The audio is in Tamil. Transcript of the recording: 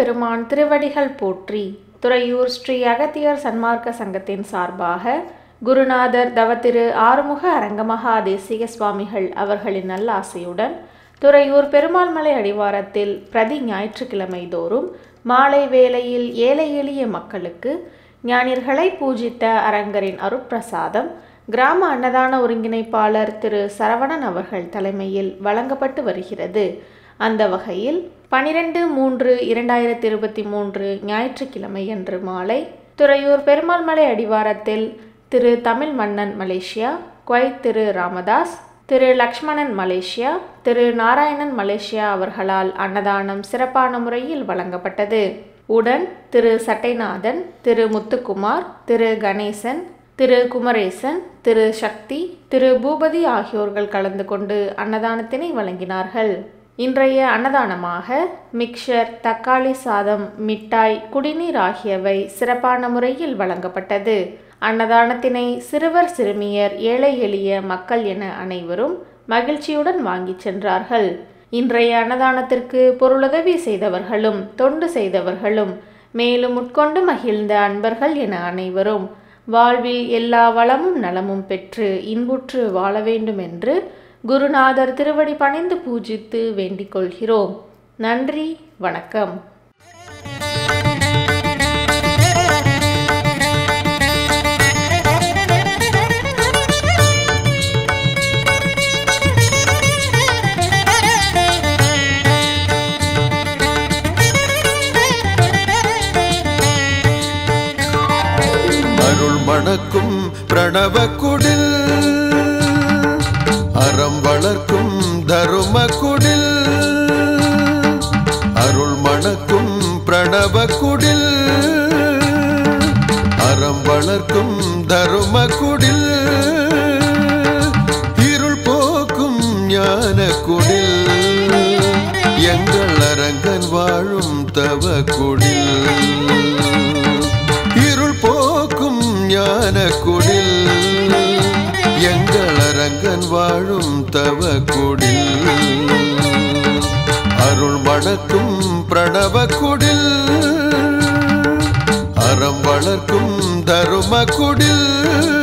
பெருமான் திருவடிகள் போற்றி துறையூர் ஸ்ரீ அகத்தியர் சன்மார்க்க சங்கத்தின் சார்பாக குருநாதர் தவத்திரு ஆறுமுக அரங்கமகா தேசிக சுவாமிகள் அவர்களின் நல்லாசையுடன் துறையூர் பெருமாள் மலை அடிவாரத்தில் பிரதி ஞாயிற்றுக்கிழமை தோறும் மாலை வேளையில் ஏழை எளிய மக்களுக்கு ஞானியர்களை பூஜித்த அரங்கரின் அருட்பிரசாதம் கிராம அன்னதான ஒருங்கிணைப்பாளர் திரு சரவணன் அவர்கள் தலைமையில் வழங்கப்பட்டு வருகிறது அந்த வகையில் பனிரெண்டு மூன்று இரண்டாயிரத்தி இருபத்தி மூன்று ஞாயிற்றுக்கிழமை அன்று மாலை துறையூர் பெருமாள் மலை அடிவாரத்தில் Thiru Tamil Mannan Malaysia Kuwait Thiru Ramadas Thiru Lakshmanan Malaysia Thiru Narayanan Malaysia அவர்களால் அன்னதானம் சிறப்பான முறையில் வழங்கப்பட்டது உடன் திரு சட்டைநாதன் திரு முத்துக்குமார் திரு கணேசன் திரு குமரேசன் திரு சக்தி திரு பூபதி ஆகியோர்கள் கலந்து கொண்டு அன்னதானத்தினை வழங்கினார்கள் இன்றைய அன்னதானமாக மிக்சர் தக்காளி சாதம் மிட்டாய் குடிநீர் ஆகியவை சிறப்பான முறையில் வழங்கப்பட்டது அன்னதானத்தினை சிறுவர் சிறுமியர் ஏழை எளிய மக்கள் என அனைவரும் மகிழ்ச்சியுடன் வாங்கிச் சென்றார்கள் இன்றைய அன்னதானத்திற்கு பொருளுதவி செய்தவர்களும் தொண்டு செய்தவர்களும் மேலும் உட்கொண்டு மகிழ்ந்த அன்பர்கள் என அனைவரும் வாழ்வில் எல்லா வளமும் நலமும் பெற்று இன்புற்று வாழ வேண்டும் என்று குருநாதர் திருவடி பணிந்து பூஜித்து வேண்டிக் கொள்கிறோம் நன்றி வணக்கம் அருள் மணக்கும் பிரணவ குடில் அறம் வளர்க்கும் தரும குடில் அருள் மணக்கும் பிரணவ குடில் அறம் வளர்க்கும் தரும குடில் இருள் போக்கும் ஞான குடில் எங்கள் அரங்கன் வாழும் தவ குடில் இருள் போக்கும் ஞான குடில் எங்கள் அரங்கன் வாழும் தவ குடில் அருள் மணக்கும் பிரணவ குடில் அறம் வளர்க்கும் தரும குடில்